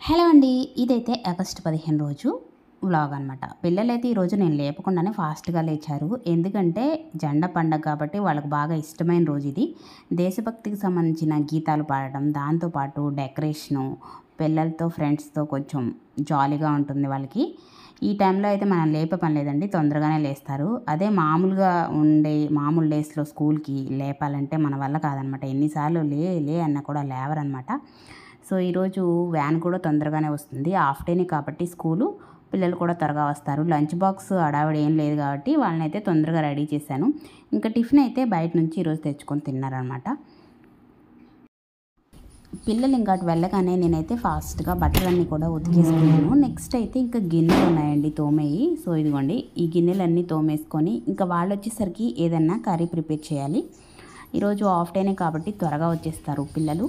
Hello అండి ఇదైతే August పదిహేను రోజు వ్లాగ్ అనమాట పిల్లలైతే ఈరోజు నేను లేపకుండానే ఫాస్ట్గా లేచారు ఎందుకంటే జెండా పండగ కాబట్టి వాళ్ళకి బాగా ఇష్టమైన రోజు ఇది దేశభక్తికి సంబంధించిన గీతాలు పాడటం దాంతోపాటు డెకరేషను పిల్లలతో ఫ్రెండ్స్తో కొంచెం జాలీగా ఉంటుంది వాళ్ళకి ఈ టైంలో అయితే మనం లేపే పని లేదండి తొందరగానే లేస్తారు అదే మామూలుగా ఉండే మామూలు డేస్లో స్కూల్కి లేపాలంటే మన వల్ల కాదనమాట ఎన్నిసార్లు లే లే అన్న కూడా లేవరనమాట సో ఈరోజు వ్యాన్ కూడా తొందరగానే వస్తుంది హాఫ్ డేనే కాబట్టి స్కూలు పిల్లలు కూడా త్వరగా వస్తారు లంచ్ బాక్స్ అడావిడ ఏం లేదు కాబట్టి వాళ్ళని అయితే తొందరగా రెడీ చేశాను ఇంకా టిఫిన్ అయితే బయట నుంచి ఈరోజు తెచ్చుకొని తిన్నారనమాట పిల్లలు ఇంకా అటు వెళ్ళగానే నేనైతే ఫాస్ట్గా బట్టలన్నీ కూడా ఉతికేసుకున్నాను నెక్స్ట్ అయితే ఇంకా గిన్నెలు ఉన్నాయండి తోమేయి సో ఇదిగోండి ఈ గిన్నెలన్నీ తోమేసుకొని ఇంకా వాళ్ళు వచ్చేసరికి ఏదన్నా కర్రీ ప్రిపేర్ చేయాలి ఈరోజు హాఫ్ డేనే కాబట్టి త్వరగా వచ్చేస్తారు పిల్లలు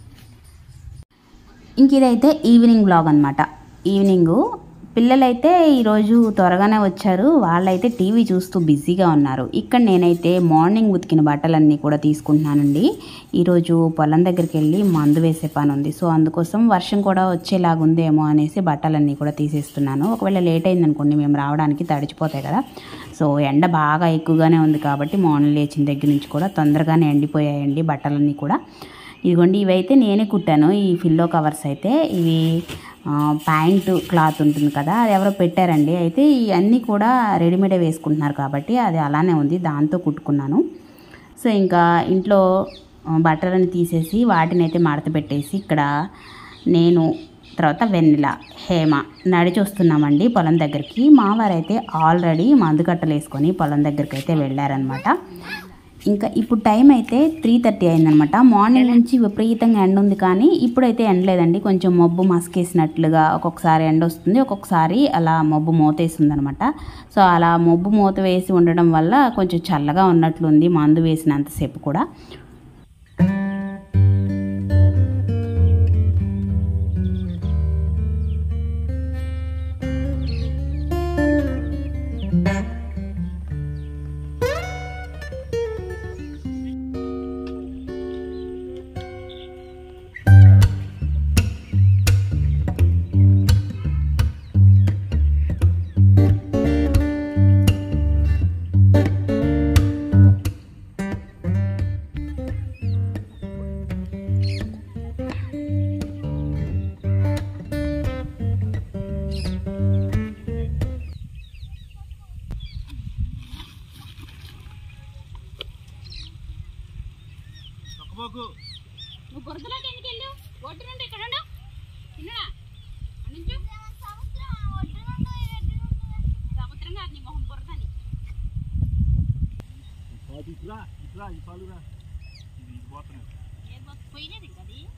ఇంక ఇదైతే ఈవినింగ్ బ్లాగ్ అనమాట ఈవినింగు పిల్లలైతే ఈరోజు త్వరగానే వచ్చారు వాళ్ళైతే టీవీ చూస్తూ బిజీగా ఉన్నారు ఇక్కడ నేనైతే మార్నింగ్ ఉతికిన బట్టలన్నీ కూడా తీసుకుంటున్నానండి ఈరోజు పొలం దగ్గరికి వెళ్ళి మందు వేసే పని ఉంది సో అందుకోసం వర్షం కూడా వచ్చేలాగుందేమో అనేసి బట్టలన్నీ కూడా తీసేస్తున్నాను ఒకవేళ లేట్ అయిందనుకోండి మేము రావడానికి తడిచిపోతాయి కదా సో ఎండ బాగా ఎక్కువగానే ఉంది కాబట్టి మార్నింగ్ లేచిన దగ్గర నుంచి కూడా తొందరగానే ఎండిపోయాయండి బట్టలన్నీ కూడా ఇదిగోండి ఇవైతే నేనే కుట్టాను ఈ ఫిల్లో కవర్స్ అయితే ఇవి ప్యాంటు క్లాత్ ఉంటుంది కదా అది ఎవరో పెట్టారండి అయితే ఇవన్నీ కూడా రెడీమేడే వేసుకుంటున్నారు కాబట్టి అది అలానే ఉంది దాంతో కుట్టుకున్నాను సో ఇంకా ఇంట్లో బట్టలను తీసేసి వాటిని అయితే మడత పెట్టేసి ఇక్కడ నేను తర్వాత వెన్నెల హేమ నడిచి వస్తున్నామండి పొలం దగ్గరికి మా వారైతే ఆల్రెడీ మందు కట్టలు వేసుకొని పొలం దగ్గరికి అయితే వెళ్ళారనమాట ఇంకా ఇప్పుడు టైం అయితే త్రీ థర్టీ అయిందనమాట మార్నింగ్ నుంచి విపరీతంగా ఎండ ఉంది కానీ ఇప్పుడైతే ఎండ లేదండి కొంచెం మబ్బు మస్కేసినట్లుగా ఒక్కొక్కసారి ఎండ వస్తుంది ఒక్కొక్కసారి అలా మబ్బు మూతేస్తుంది అనమాట సో అలా మబ్బు మూత వేసి ఉండడం వల్ల కొంచెం చల్లగా ఉన్నట్లుంది మందు వేసినంతసేపు కూడా నువ్వు బురదలోకి ఎందుకు వెళ్ళు ఒడ్డు నుండి ఇక్కడ ఉండు తిన్నడా నుంచు సముద్రం కాదు నీ మొహం బురదని ఇట్లా ఇట్లా ఈ పాలురా ఇది ఇది పోతున్నాయి ఏది పోతే పోయినది ఇంకా అది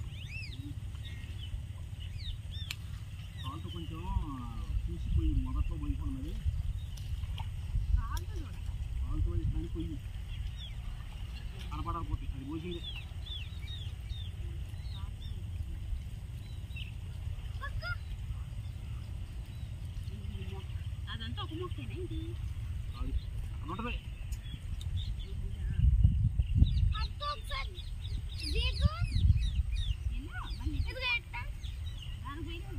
కాలుతో కొంచెం చూసిపోయి మొదట్లో పోయిపోయినది కాళ్ళు చూడ కాలుతో ఇట్లా పొయ్యి కనపడకపోతే అది పోసిందే అదంతా ఒక మొక్కేనా ఏంటి అది ఉంటుంది నిన్ను మళ్ళీ దాని పోయినా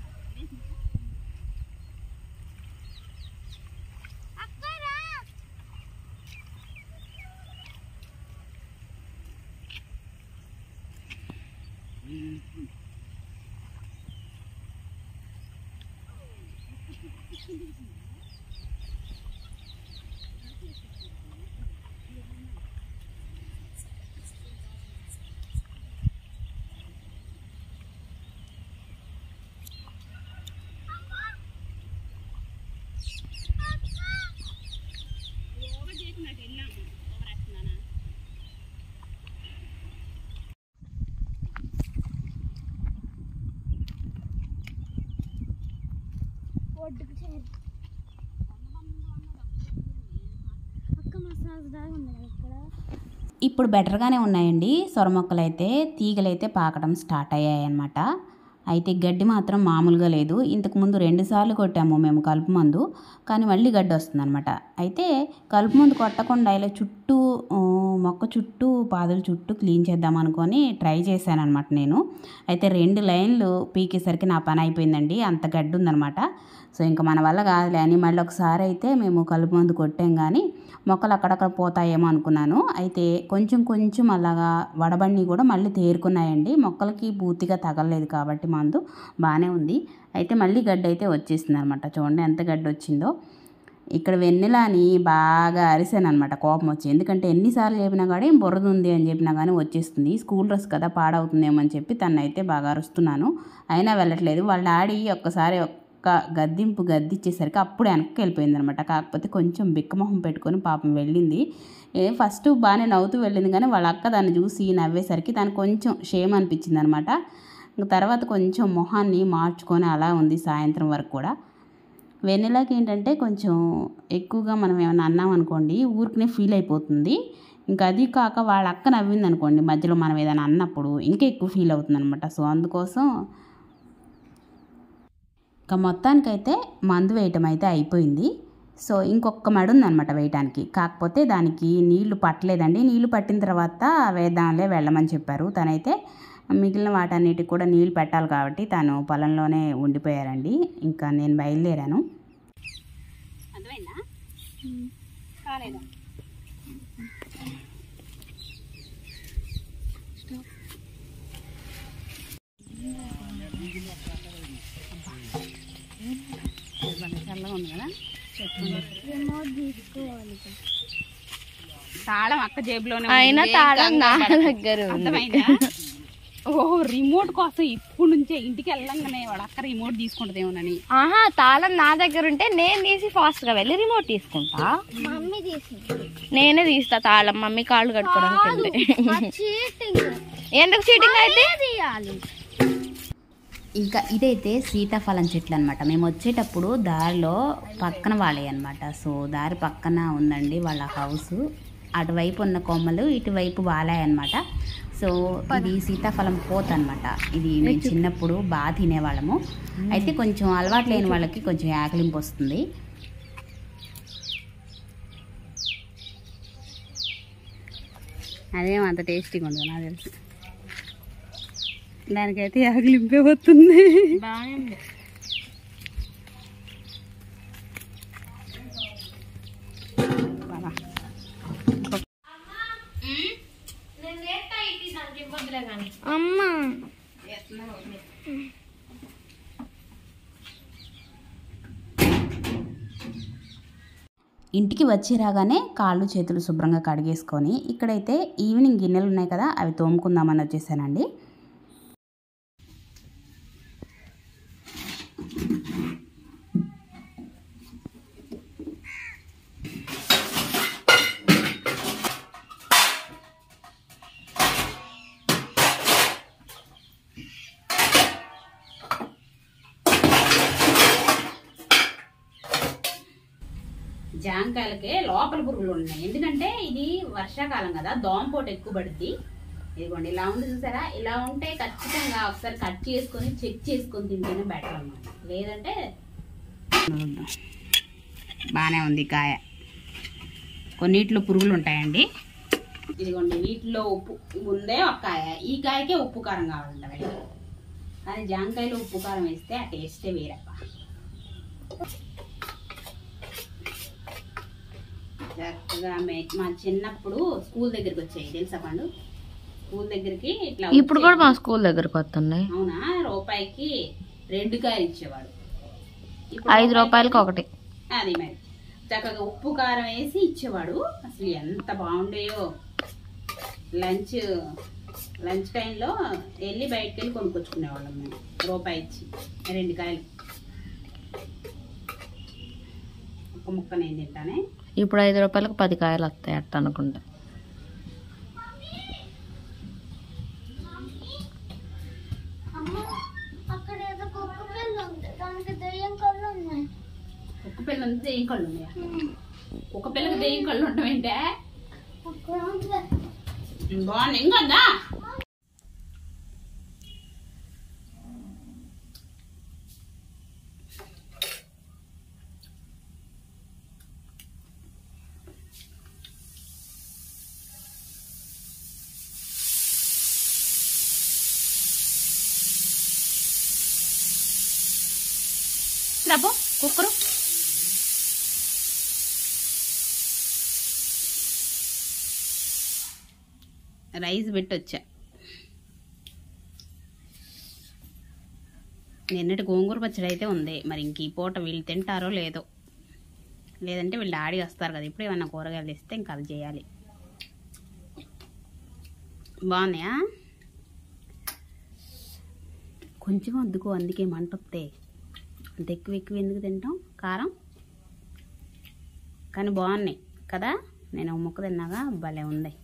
యోగా చేసినట్టు వెళ్ళాము ఓవర్ వేస్తున్నానా ఒడ్డుకు చేరు అక్క మసాజ్ దాకా ఉంది కదా ఇక్కడ ఇప్పుడు బెటర్గానే ఉన్నాయండి సొర మొక్కలు అయితే తీగలైతే పాకడం స్టార్ట్ అయ్యాయి అన్నమాట అయితే గడ్డి మాత్రం మామూలుగా లేదు ఇంతకుముందు రెండుసార్లు కొట్టాము మేము కలుపు మందు కానీ మళ్ళీ గడ్డి వస్తుందన్నమాట అయితే కలుపు మందు కొట్టకుండా ఇలా చుట్టూ ఆ, మొక్క చుట్టూ పాదుల చుట్టూ క్లీన్ చేద్దాం అనుకొని ట్రై చేశాను అనమాట నేను అయితే రెండు లైన్లు పీకేసరికి నా పని అయిపోయిందండి అంత గడ్డి ఉందనమాట సో ఇంకా మన వల్ల కాదులే అని మళ్ళీ ఒకసారి అయితే మేము కలుపు మందు కొట్టాం కానీ మొక్కలు అక్కడక్కడ పోతాయేమో అనుకున్నాను అయితే కొంచెం కొంచెం అలాగా వడబండి కూడా మళ్ళీ తేరుకున్నాయండి మొక్కలకి పూర్తిగా తగలలేదు కాబట్టి మందు బాగానే ఉంది అయితే మళ్ళీ గడ్డి అయితే వచ్చేసింది అనమాట చూడండి ఎంత గడ్డి వచ్చిందో ఇక్కడ వెన్నెలని బాగా అరిసాను అనమాట కోపం వచ్చి ఎందుకంటే ఎన్నిసార్లు చెప్పినా కానీ బురద ఉంది అని చెప్పినా కానీ వచ్చేస్తుంది స్కూల్ డ్రెస్ కదా పాడవుతుందేమో అని చెప్పి తను అయితే బాగా అరుస్తున్నాను అయినా వెళ్ళట్లేదు వాళ్ళ డాడీ ఒక్కసారి ఒక్క గద్దింపు గద్దిచ్చేసరికి అప్పుడు వెనక్కి వెళ్ళిపోయింది అనమాట కాకపోతే కొంచెం బిక్కమొహం పెట్టుకొని పాపం వెళ్ళింది ఏ ఫస్ట్ బాగానే నవ్వుతూ వెళ్ళింది కానీ వాళ్ళ అక్క దాన్ని చూసి నవ్వేసరికి దానికి కొంచెం షేమ్ అనిపించింది అనమాట తర్వాత కొంచెం మొహాన్ని మార్చుకొని అలా ఉంది సాయంత్రం వరకు కూడా వెన్నెలాకి ఏంటంటే కొంచెం ఎక్కువగా మనం ఏమైనా అన్నాం అనుకోండి ఊరికనే ఫీల్ అయిపోతుంది ఇంకా అది కాక వాళ్ళ అక్క నవ్వింది అనుకోండి మధ్యలో మనం ఏదైనా అన్నప్పుడు ఇంకా ఎక్కువ ఫీల్ అవుతుంది అనమాట సో అందుకోసం ఇంకా మొత్తానికైతే మందు వేయటం అయితే అయిపోయింది సో ఇంకొక మడి ఉందన్నమాట వేయటానికి కాకపోతే దానికి నీళ్లు పట్టలేదండి నీళ్లు పట్టిన తర్వాత వేద్దాంలే వెళ్ళమని చెప్పారు తనైతే మిగిలిన వాటన్నిటికి కూడా నీళ్ళు పెట్టాలి కాబట్టి తను పొలంలోనే ఉండిపోయారండి ఇంకా నేను బయలుదేరాను అర్థమైందా కాలేదా చల్లగా ఉంది కదా రిమోట్ తీసుకోవాలి తాళం అక్క జేబులోనే ఉంది. అయినా ఏం తాళం నా కంగారు పడకు. దగ్గర ఉంది అర్థమైందా ఓ రిమోట్ కోసం ఇప్పుడు నుంచే ఇంటికి వెళ్ళంగానే వాడు అక్క రిమోట్ తీసుకుంటదేమోనని ఆహా తాళం నా దగ్గర ఉంటే నేను తీసి ఫాస్ట్ గా వెళ్ళి రిమోట్ తీసుకుంటా మమ్మీ తీసింది నేనే తీస్తా తాళం మమ్మీ కాళ్ళు కట్టుకోవడానికి వెళ్తే. చీటింగ్ ఎందుకు చీటింగ్ అయితే తీయాలి ఇంకా ఇదైతే సీతాఫలం చెట్లు అనమాట మేము వచ్చేటప్పుడు దారిలో పక్కన వాళ్ళే అనమాట సో దారి పక్కన ఉందండి వాళ్ళ హౌస్ అటువైపు ఉన్న కొమ్మలు ఇటువైపు వాలాయి అనమాట సో ఇది సీతాఫలం పోత అనమాట ఇది మేము చిన్నప్పుడు బాగా తినేవాళ్ళము అయితే కొంచెం అలవాటు లేని వాళ్ళకి కొంచెం ఆకలింపు వస్తుంది అదేం అంత టేస్టీగా ఉండదు నాకు తెలుసు దానికైతే ఆకలింపే వస్తుంది బాగానే ఉంది బాబా. అమ్మా ఇంటికి వచ్చి రాగానే కాళ్ళు చేతులు శుభ్రంగా కడిగేసుకొని ఇక్కడైతే ఈవినింగ్ గిన్నెలు ఉన్నాయి కదా అవి తోముకుందామని వచ్చేసానండి జాంకాయలకే లోపల పురుగులు ఉన్నాయి ఎందుకంటే ఇది వర్షాకాలం కదా దోమపోటు ఎక్కువ పడుద్ది ఇదిగోండి ఇలా ఉంది చూసారా ఇలా ఉంటే ఖచ్చితంగా ఒకసారి కట్ చేసుకొని చెక్ చేసుకొని తింటేనే బెటర్ అన్నమాట లేదంటే బాగానే ఉంది కాయ కొన్నిట్లో పురుగులు ఉంటాయండి ఇదిగోండి వీటిలో ఉప్పు ఉందే ఒక కాయ ఈ కాయకే ఉప్పు కారం కావాలంట వీళ్ళకి. కానీ జాంకాయలో ఉప్పు కారం వేస్తే ఆ టేస్టే వేరప్ప చక్కగా మే- మా చిన్నప్పుడు స్కూల్ దగ్గరికి వచ్చాయి తెలుసా పండు స్కూల్ దగ్గరికి ఇట్లా ఇప్పుడు కూడా మా వచ్చేవి. స్కూల్ దగ్గరకు వస్తున్నాయి అవునా రూపాయికి రెండు కాయలు ఇచ్చేవాడు ఇప్పుడు ఐదు రూపాయికి- రూపాయలకి ఒకటి అది మరి చక్కగా ఉప్పు కారం వేసి ఇచ్చేవాడు అసలు ఎంత బాగుండేయో లంచ్ లంచ్ టైంలో వెళ్ళి బయటకు వెళ్ళి కొనుక్కొచ్చుకునేవాళ్ళం మేము రూపాయి ఇచ్చి రెండు కాయలు ఒక ముక్క నేను తింటానే ఇప్పుడు ఐదు రూపాయలకు పది కాయలు వస్తాయి అట్ట అనుకుంటా అమ్మ అక్కడ ఏదో కుక్క పిల్ల ఉంది దానికి దెయ్యం కళ్ళు ఉన్నాయి కుక్క పిల్ల ఉంది దెయ్యం కళ్ళు ఉన్నాయా కుక్క పిల్లకి దెయ్యం కళ్ళు ఉండడం ఏంటే అక్కడ ఉంది బాగుంది ఇంకొందా ఇట్లా పో కుక్కరు రైస్ పెట్టొచ్చా నిన్నటి గోంగూర పచ్చడి అయితే ఉంది మరి ఇంక ఈ పూట వీళ్ళు తింటారో లేదో లేదంటే వీళ్ళు డాడీ వస్తారు కదా ఇప్పుడు ఏమన్నా కూరగాయలు ఇస్తే ఇంకా అది చేయాలి బాగున్నాయా కొంచెం వద్దుకో అందుకే మంట వస్తే అంత ఎక్కువ ఎక్కువ ఎందుకు తింటాం కారం కానీ బాగున్నాయి కదా నేను ఒక ముక్క తిన్నాగా భలే ఉంది